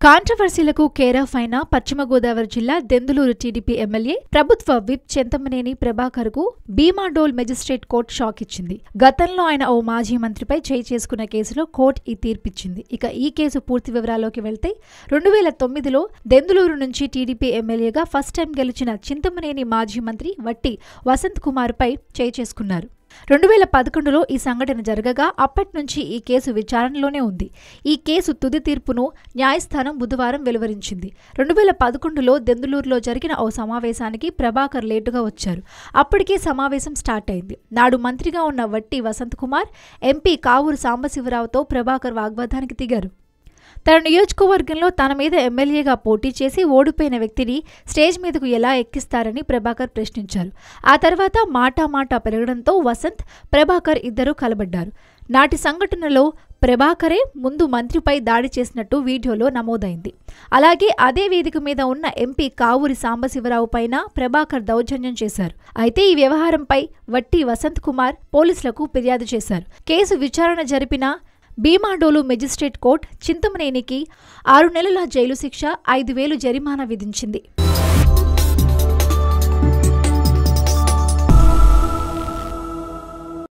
కాంట్రవర్సీలకు care of అయిన పశ్చిమ గోదావరి జిల్లా దెందులూరు టీడీపీ ఎమ్మెల్యే ప్రభుత్వ విప్ చింతమనేని ప్రభాకర్ కు భీమాడోల్ మెజిస్ట్రేట్ కోర్టు షాక్ ఇచ్చింది గతంలో ఆయన ఓ మాజీ మంత్రిపై చేయి చేసుకున్న కేసులో కోర్టు ఈ తీర్పిచ్చింది ఇక ఈ కేసు పూర్తి వివరాల్లోకి వెళ్తే రెండు వేల తొమ్మిదిలో దెందులూరు నుంచి టీడీపీ ఎమ్మెల్యేగా ఫస్ట్ టైం గెలిచిన చింతమనేని మాజీ మంత్రి వట్టి వసంత్ కుమార్ పై చేయి చేసుకున్నారు రెండు వేల పదకొండులో ఈ సంఘటన జరగగా అప్పటి నుంచి ఈ కేసు విచారణలోనే ఉంది ఈ కేసు తుది తీర్పును న్యాయస్థానం బుధవారం వెలువరించింది రెండు వేల పదకొండులో దెందులూరులో జరిగిన ఓ సమావేశానికి ప్రభాకర్ లేటుగా వచ్చారు అప్పటికే సమావేశం స్టార్ట్ అయింది నాడు మంత్రిగా ఉన్న వట్టి వసంత్ కుమార్ ఎంపీ కావూరు సాంబశివరావుతో ప్రభాకర్ వాగ్వాదానికి దిగారు తన నియోజకవర్గంలో తన మీద ఎమ్మెల్యేగా పోటీ చేసి ఓడిపోయిన వ్యక్తిని స్టేజ్ మీదకు ఎలా ఎక్కిస్తారని ప్రభాకర్ ప్రశ్నించారు ఆ తర్వాత మాటా మాటా పెరగడంతో వసంత్ ప్రభాకర్ ఇద్దరూ కలబడ్డారు నాటి సంఘటనలో ప్రభాకరే ముందు మంత్రిపై దాడి చేసినట్టు వీడియోలో నమోదైంది అలాగే అదే వేదిక మీద ఉన్న ఎంపీ కావూరి సాంబశివరావు పైన ప్రభాకర్ దౌర్జన్యం చేశారు అయితే ఈ వ్యవహారంపై వట్టి వసంత్ కుమార్ పోలీసులకు ఫిర్యాదు చేశారు కేసు విచారణ జరిపిన భీమాడోలు మెజిస్ట్రేట్ కోర్టు చింతమనేనికి ఆరు నెలల జైలు శిక్ష ఐదు వేలు జరిమానా విధించింది